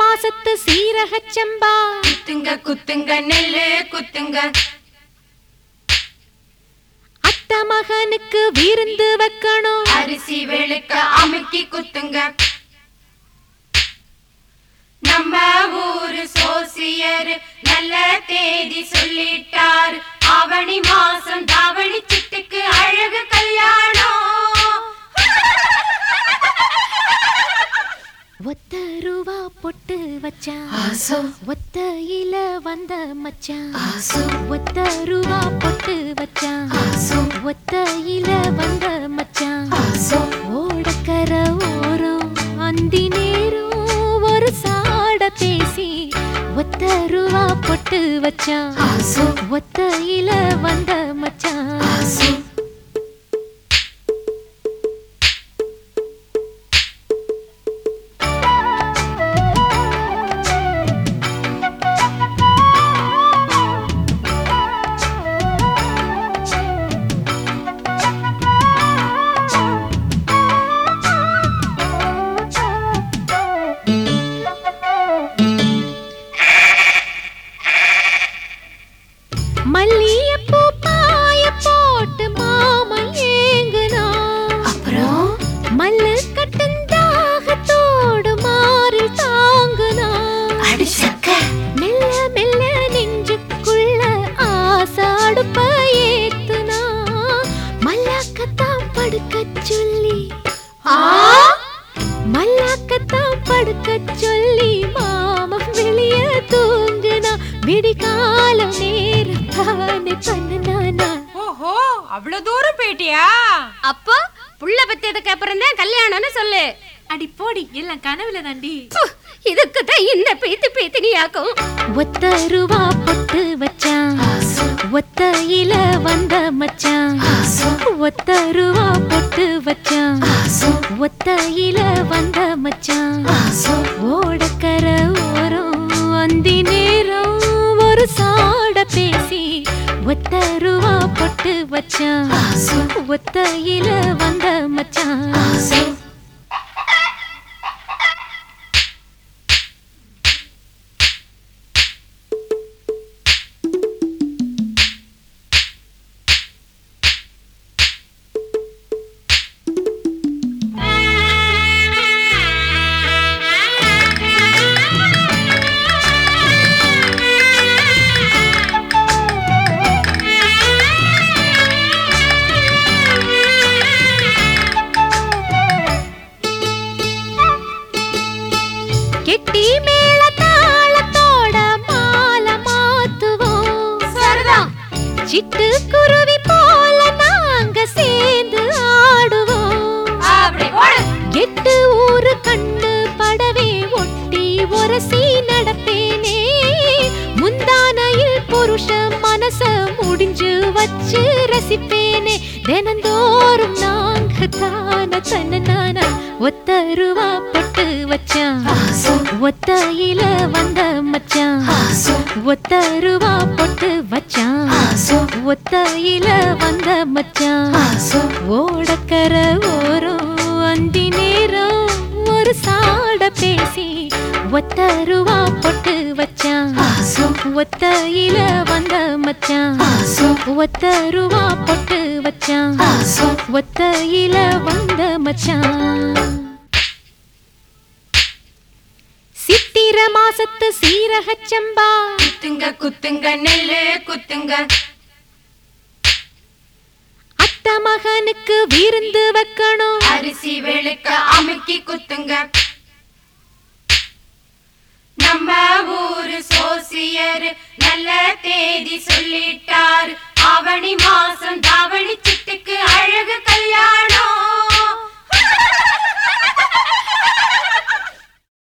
மாசத்து சீரகச் சம்பா குத்துங்க குத்துங்க நெல்லு குத்துங்க அத்த மகனுக்கு விருந்து வைக்கணும் அரிசி வெளுக்க அமுக்கி குத்துங்க நம்ம ஊரு சோசியர் நல்ல தேதி சொல்லிட்டார் ஆவணி மாசம் தாவணி சிட்டுக்கு அழகு கல்யாணம் ஒத்த ரூபா பொட்டு வச்சான் ஒத்தையில வந்த மச்சான் ஒத்த ரூபா பொட்டு வச்சான் ஒத்தையில வந்த மச்சான் ஓடக்கர ஓரம் அந்தி நேரம் ஒரு சாட பேசி ஒத்த ரூபா பொட்டு வச்சான் ஒத்தையில வந்த மச்சான் மல்லியப்பூ பாய போட்டு மாமன் ஏங்குனா அப்புறம் மல்லு கட்டும் தாகத்தோடு மாறி தாங்குனா அடிச்சக்க மெல்ல மெல்ல நெஞ்சுக்குள்ள ஆசாடுப்ப ஏத்துனா மல்லாக்கத்தான் படுக்கச் சொல்லி மல்லாக்கத்தான் படுக்கச் சொல்லி மாமன் வெளிய தூங்குனா விடிகால நேரம் தானே பண்ணனானா ஓஹோ அவ்வளவு தூரம் போயிட்டியா அப்போ புள்ள பெத்ததுக்கு அப்புறம் தான் கல்யாணம்னு சொல்லு அடி போடி எல்லாம் கனவுல தாண்டி இதுக்கு தான் இந்த பேத்து பேத்தினியாக்கும் ஒத்த ரூபா பொட்டு வச்சான் ஒத்தையில வந்த மச்சான் ஒத்த ரூபா பொட்டு வச்சான் ஒத்தையில வந்த மச்சான் ஓடக்கர ஓரம் அந்தி நேரம் ஒரு சாட பேசி ஒத்த ரூபா பொட்டு வச்சான் ஒத்தையில வந்த மச்சான் கெட்டி மேள தாளத்தோட மாலை மாத்துவோம் சரிதான் சிட்டு குருவி போல நாங்க சேர்ந்து ஆடுவோம் அப்படி போடு எட்டு ஊரு கண்டு படவே ஒட்டி உரசி நடப்பேனே முந்தானையில் புருஷ மனச முடிஞ்சு வச்சு ரசிப்பேனே தினந்தோறும் நாங்க தான தன்னான ஒத்த ரூபா பட்டு வச்சான் ஒத்தையில வந்த மச்சான் ஒத்த ரூபா பொட்டு வச்சான் ஒத்தையில வந்த மச்சான் ஓடக்கர ஓரம் அந்தி நேரம் ஒரு சாட பேசி ஒத்த ரூபா பொட்டு வச்சான் ஒத்தையில வந்த மச்சான் ஒத்த ரூபா பொட்டு வச்சான் ஒத்தையில வந்த மச்சான் சித்திர மாசத்து சீரகச் சம்பா குத்துங்க குத்துங்க நெல்லு குத்துங்க அத்த மகனுக்கு விருந்து வைக்கணும் அரிசி வெளுக்க அமுக்கி குத்துங்க நம்ம ஊரு சோசியர் நல்ல தேதி சொல்லிட்டார்